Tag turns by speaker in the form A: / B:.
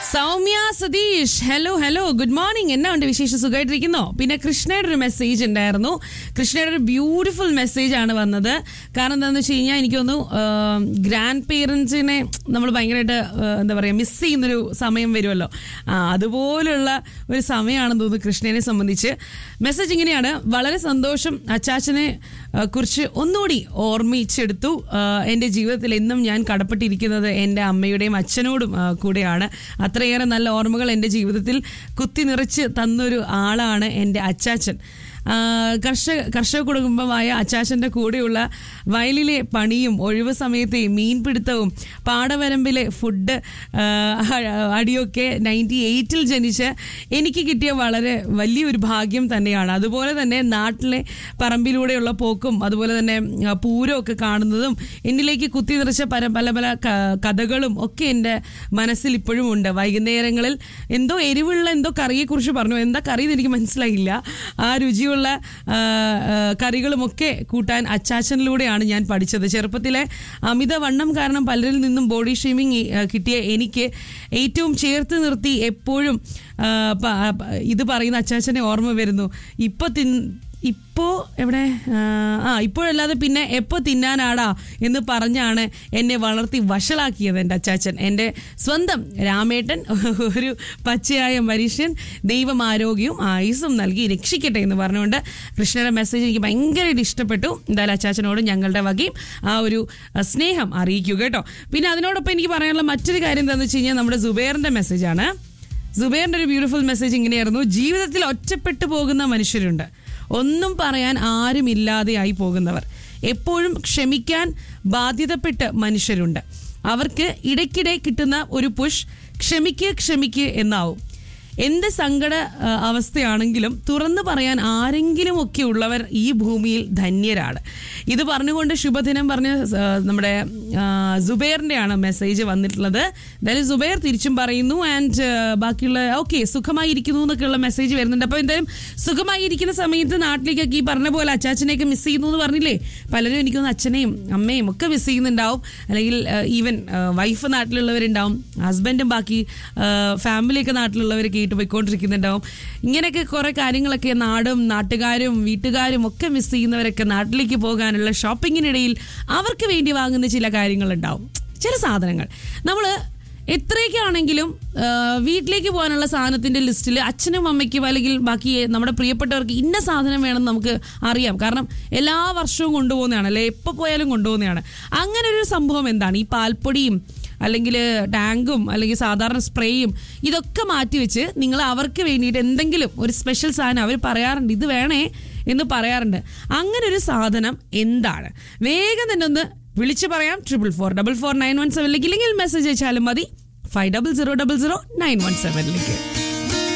A: Soumya Satheesh hello hello good morning എന്നാ ഉണ്ട് വിശേഷം സുഖമായിട്ടിരിക്കുന്നോ പിന്നെ കൃഷ്ണയുടെ ഒരു മെസ്സേജ് ഉണ്ടായിരുന്നു കൃഷ്ണയുടെ ഒരു ബ്യൂട്ടിഫുൾ മെസ്സേജ് ആണ് വന്നത് കാരണം എന്താണെന്ന് വെച്ച് കഴിഞ്ഞാൽ എനിക്കൊന്നു ഗ്രാൻഡ് പേരൻസിനെ നമ്മൾ ഭയങ്കരമായിട്ട് ആ, എന്താ പറയുക മിസ് ചെയ്യുന്നൊരു സമയം വരുമല്ലോ ആ, അതുപോലുള്ള ഒരു സമയമാണെന്ന് തോന്നുന്നു കൃഷ്ണനെ സംബന്ധിച്ച് മെസ്സേജ് ഇങ്ങനെയാണ് വളരെ സന്തോഷം അച്ചാച്ചനെ ആ, കുറിച്ച് ഒന്നുകൂടി ഓർമ്മിച്ചെടുത്തു ആ, എൻ്റെ ജീവിതത്തിൽ എന്നും ഞാൻ കടപ്പെട്ടിരിക്കുന്നത് എൻ്റെ അമ്മയുടെയും അച്ഛനോടും ആ, കൂടെയാണ് അത്രയേറെ നല്ല ഓർമ്മകൾ എൻ്റെ ജീവിതത്തിൽ കുത്തി നിറച്ച് തന്നൊരു ആളാണ് എൻ്റെ അച്ചാച്ചൻ ആ, കർഷക കർഷക കുടുംബമായ അച്ചാച്ചൻ്റെ കൂടെയുള്ള വയലിലെ പണിയും ഒഴിവ് സമയത്തെ മീൻപിടുത്തവും പാടവരമ്പിലെ ഫുഡ് ആ, അടിയൊക്കെ നയൻറ്റി എയ്റ്റിൽ ജനിച്ച് എനിക്ക് കിട്ടിയ വളരെ വലിയൊരു ഭാഗ്യം തന്നെയാണ് അതുപോലെ തന്നെ നാട്ടിലെ പറമ്പിലൂടെയുള്ള പോക്കും അതുപോലെ തന്നെ ആ, പൂരമൊക്കെ കാണുന്നതും എന്നിലേക്ക് കുത്തി നിറച്ച പല പല പല ക- കഥകളും ഒക്കെ എൻ്റെ മനസ്സിൽ ഇപ്പോഴും ഉണ്ട് വൈകുന്നേരങ്ങളിൽ എന്തോ എരിവുള്ള എന്തോ കറിയെക്കുറിച്ച് പറഞ്ഞു എന്താ കറി എന്ന് എനിക്ക് മനസ്സിലായില്ല ആ രുചിയുള്ള ആ, ആ, കറികളുമൊക്കെ കൂട്ടാൻ അച്ചാച്ചനിലൂടെയാണ് ഞാൻ പഠിച്ചത് ചെറുപ്പത്തിലെ അമിത വണ്ണം കാരണം പലരിൽ നിന്നും ബോഡി ഷേമിങ് കിട്ടിയ എനിക്ക് ഏറ്റവും ചേർത്ത് നിർത്തി എപ്പോഴും ആ, പ- പ- ഇത് പറയുന്ന അച്ചാച്ചനെ ഓർമ്മ വരുന്നു ഇപ്പൊ തിൻ ഇപ്പോ എവിടെ ആ, ആ ഇപ്പോഴല്ലാതെ പിന്നെ എപ്പോ തിന്നാനാടാ എന്ന് പറഞ്ഞാണ് എന്നെ വളർത്തി വഷളാക്കിയത് എൻ്റെ അച്ചാച്ചൻ എൻ്റെ സ്വന്തം രാമേട്ടൻ ഒരു പച്ചയായ മനുഷ്യൻ ദൈവം ആരോഗ്യവും ആയുസ്സും നൽകി രക്ഷിക്കട്ടെ എന്ന് പറഞ്ഞുകൊണ്ട് കൃഷ്ണയുടെ മെസ്സേജ് എനിക്ക് ഭയങ്കരമായിട്ട് ഇഷ്ടപ്പെട്ടു എന്തായാലും അച്ചാച്ചനോട് ഞങ്ങളുടെ വകയും ആ ഒരു ആ, സ്നേഹം അറിയിക്കുക കേട്ടോ പിന്നെ അതിനോടൊപ്പം എനിക്ക് പറയാനുള്ള മറ്റൊരു കാര്യം എന്താണെന്ന് വെച്ച് കഴിഞ്ഞാൽ നമ്മുടെ സുബേറിൻ്റെ മെസ്സേജാണ് സുബൈറിന്റെ ഒരു ബ്യൂട്ടിഫുൾ മെസ്സേജ് ഇങ്ങനെയായിരുന്നു ജീവിതത്തിൽ ഒറ്റപ്പെട്ടു പോകുന്ന മനുഷ്യരുണ്ട് ഒന്നും പറയാൻ ആരുമില്ലാതെയായി പോകുന്നവർ എപ്പോഴും ക്ഷമിക്കാൻ ബാധ്യതപ്പെട്ട മനുഷ്യരുണ്ട് അവർക്ക് ഇടയ്ക്കിടെ കിട്ടുന്ന ഒരു പുഷ് ക്ഷമിക്ക് ക്ഷമിക്ക് എന്നാവും എന്ത് സങ്കട ആ, അവസ്ഥയാണെങ്കിലും തുറന്നു പറയാൻ ആരെങ്കിലും ഒക്കെ ഉള്ളവർ ഈ ഭൂമിയിൽ ധന്യരാണ് ഇത് പറഞ്ഞുകൊണ്ട് ശുഭദിനം പറഞ്ഞ് ആ, നമ്മുടെ ആ, സുബൈറിൻ്റെയാണ് മെസ്സേജ് വന്നിട്ടുള്ളത് എന്തായാലും സുബൈർ തിരിച്ചും പറയുന്നു ആൻഡ് ബാക്കിയുള്ള ഓക്കെ സുഖമായിരിക്കുന്നു എന്നൊക്കെയുള്ള മെസ്സേജ് വരുന്നുണ്ട് അപ്പോൾ എന്തായാലും സുഖമായിരിക്കുന്ന സമയത്ത് നാട്ടിലേക്കൊക്കെ ഈ പറഞ്ഞ പോലെ അച്ചാച്ചനെയൊക്കെ മിസ് ചെയ്യുന്നു എന്ന് പറഞ്ഞില്ലേ പലരും എനിക്കൊന്ന് അച്ഛനെയും അമ്മയും ഒക്കെ മിസ് ചെയ്യുന്നുണ്ടാവും അല്ലെങ്കിൽ ഈവൻ വൈഫ് നാട്ടിലുള്ളവരുണ്ടാവും ഹസ്ബൻഡും ബാക്കി ഫാമിലിയൊക്കെ നാട്ടിലുള്ളവരൊക്കെ ആയിട്ട് പോയിക്കൊണ്ടിരിക്കുന്നുണ്ടാവും ഇങ്ങനെയൊക്കെ കുറേ കാര്യങ്ങളൊക്കെ നാടും നാട്ടുകാരും വീട്ടുകാരും ഒക്കെ മിസ് ചെയ്യുന്നവരൊക്കെ നാട്ടിലേക്ക് പോകാനുള്ള ഷോപ്പിങ്ങിനിടയിൽ അവർക്ക് വേണ്ടി വാങ്ങുന്ന ചില കാര്യങ്ങളുണ്ടാവും ചില സാധനങ്ങൾ നമ്മൾ എത്രയൊക്കെ ആണെങ്കിലും ആ, വീട്ടിലേക്ക് പോകാനുള്ള സാധനത്തിന്റെ ലിസ്റ്റിൽ അച്ഛനും അമ്മയ്ക്കും അല്ലെങ്കിൽ ബാക്കി നമ്മുടെ പ്രിയപ്പെട്ടവർക്ക് ഇന്ന സാധനം വേണം നമുക്ക് അറിയാം കാരണം എല്ലാ വർഷവും കൊണ്ടുപോകുന്നതാണ് അല്ലെ എപ്പോൾ പോയാലും കൊണ്ടുപോകുന്നതാണ് അങ്ങനെ ഒരു സംഭവം എന്താണ് ഈ പാൽപ്പൊടിയും അല്ലെങ്കിൽ ടാങ്കും അല്ലെങ്കിൽ സാധാരണ സ്പ്രേയും ഇതൊക്കെ മാറ്റിവെച്ച് നിങ്ങൾ അവർക്ക് വേണ്ടിയിട്ട് എന്തെങ്കിലും ഒരു സ്പെഷ്യൽ സാധനം അവർ പറയാറുണ്ട് ഇത് വേണേ എന്ന് പറയാറുണ്ട് അങ്ങനെ ഒരു സാധനം എന്താണ് വേഗം തന്നെ ഒന്ന് വിളിച്ചു പറയാം triple four double four nine one സെവനിലേക്ക് ഇല്ലെങ്കിൽ മെസ്സേജ് അയച്ചാലും മതി five double zero double zero nine one സെവനിലേക്ക്